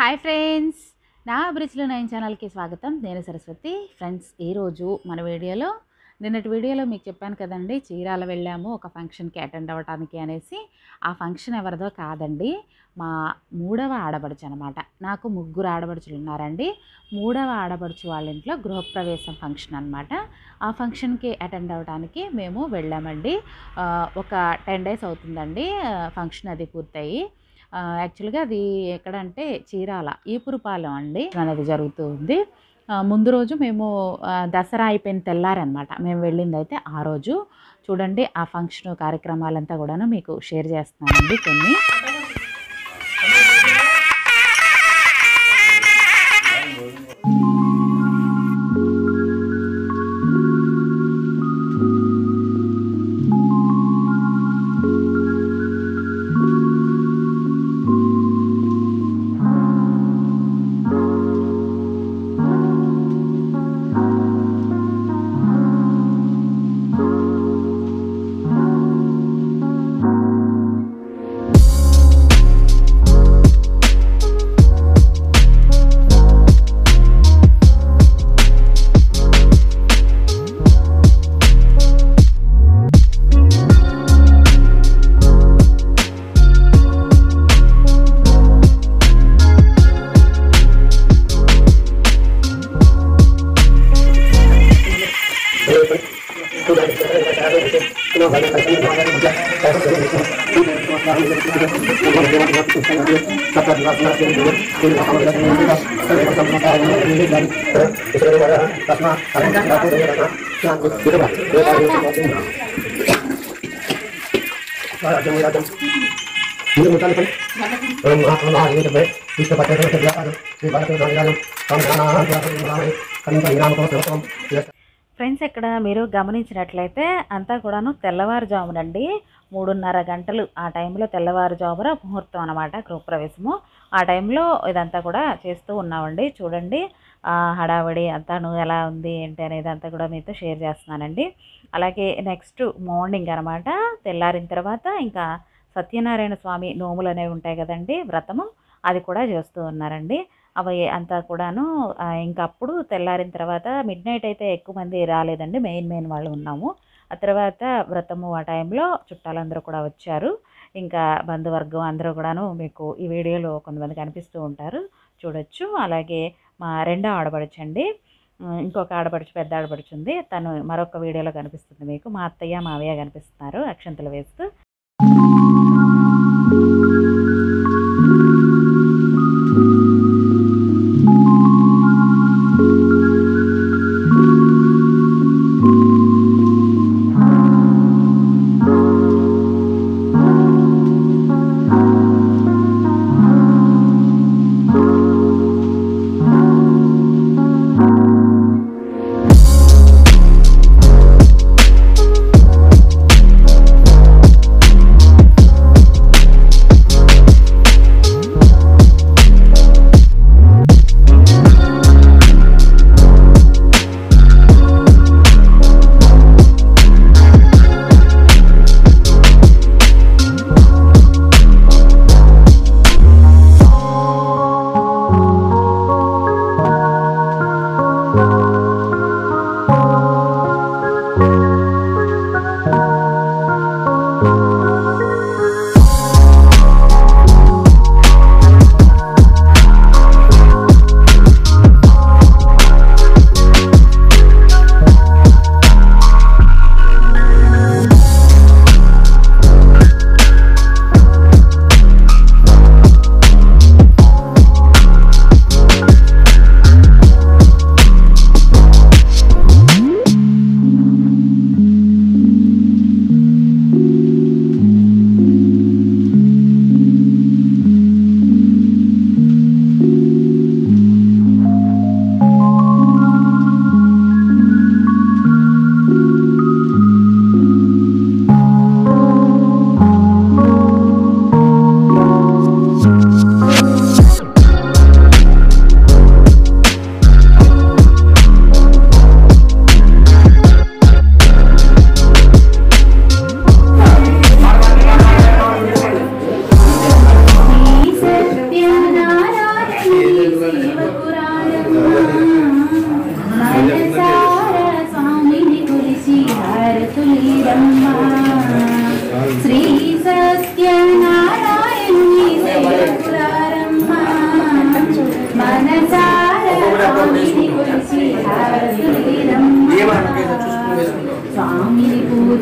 hi friends నా అభిరుచులు nine ఛానల్కి స్వాగతం నేను సరస్వతి ఫ్రెండ్స్ ఈరోజు మన వీడియోలో నిన్నటి వీడియోలో మీకు చెప్పాను కదండి చీరాల వెళ్ళాము ఒక ఫంక్షన్కి అటెండ్ అవ్వడానికి అనేసి ఆ ఫంక్షన్ ఎవరిదో కాదండి మా మూడవ ఆడబడుచు అనమాట నాకు ముగ్గురు ఆడబడుచులు ఉన్నారండి మూడవ ఆడబడుచు వాళ్ళ ఇంట్లో గృహప్రవేశం ఫంక్షన్ అనమాట ఆ ఫంక్షన్కి అటెండ్ అవ్వడానికి మేము వెళ్ళామండి ఆ, ఒక టెన్ డేస్ అవుతుందండి ఆ, ఫంక్షన్ అది పూర్తయి ఆ, యాక్చువల్గా అది ఎక్కడంటే చీరాల ఈపురుపాలెం అండి అనేది జరుగుతూ ఉంది ఆ, ముందు రోజు మేము ఆ, దసరా అయిపోయిన తెల్లారనమాట మేము వెళ్ళింది అయితే ఆ రోజు చూడండి ఆ ఫంక్షన్ కార్యక్రమాలంతా కూడాను మీకు షేర్ చేస్తున్నానండి కొన్ని ఫ్రెండ్స్ ఇక్కడ మీరు గమనించినట్లయితే అంతా కూడాను తెల్లవారుజామునండి మూడున్నర గంటలు ఆ టైంలో తెల్లవారుజామున ముహూర్తం అనమాట గృహప్రవేశము ఆ టైంలో ఇదంతా కూడా చేస్తూ ఉన్నామండి చూడండి ఆ హడావిడి అంతాను ఎలా ఉంది ఏంటి అనేది అంతా కూడా మీతో షేర్ చేస్తున్నానండి అలాగే నెక్స్ట్ మార్నింగ్ అనమాట తెల్లారిన తర్వాత ఇంకా సత్యనారాయణ స్వామి నోములు అనేవి ఉంటాయి కదండి వ్రతము అది కూడా చేస్తూ ఉన్నారండి అవి అంతా కూడాను ఆ, ఇంకా అప్పుడు తెల్లారిన తర్వాత మిడ్ నైట్ అయితే ఎక్కువ మంది రాలేదండి మెయిన్ మెయిన్ వాళ్ళు ఉన్నాము ఆ తర్వాత వ్రతము ఆ టైంలో చుట్టాలందరూ కూడా వచ్చారు ఇంకా బంధువర్గం అందరూ కూడాను మీకు ఈ వీడియోలో కొంతమంది కనిపిస్తూ ఉంటారు చూడొచ్చు అలాగే మా రెండో ఆడపడుచు అండి ఉమ్, ఇంకొక ఆడపడుచు పెద్ద ఆడపడుచు ఉంది తను మరొక వీడియోలో కనిపిస్తుంది మీకు మా అత్తయ్య మావయ్య కనిపిస్తున్నారు అక్షంతలు వేస్తూ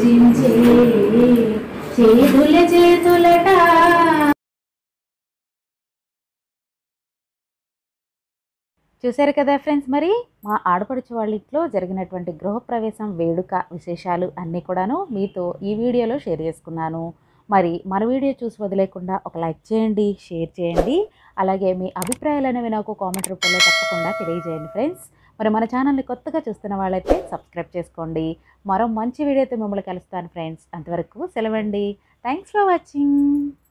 పూజించే చేతుల చేతులట చూశారు కదా ఫ్రెండ్స్ మరి మా ఆడపడుచు వాళ్ళ ఇంట్లో జరిగినటువంటి గృహప్రవేశం వేడుక విశేషాలు అన్నీ కూడాను మీతో ఈ వీడియోలో షేర్ చేసుకున్నాను మరి మన వీడియో చూసి వదిలేకుండా ఒక లైక్ చేయండి షేర్ చేయండి అలాగే మీ అభిప్రాయాలు అనేవి నాకు కామెంట్ రూపంలో తప్పకుండా తెలియజేయండి ఫ్రెండ్స్ మరి మన ఛానల్ని కొత్తగా చూస్తున్న వాళ్ళైతే సబ్స్క్రైబ్ చేసుకోండి మరో మంచి వీడియోతో మిమ్మల్ని కలుస్తాను ఫ్రెండ్స్ అంతవరకు సెలవండి థ్యాంక్స్ ఫర్ వాచింగ్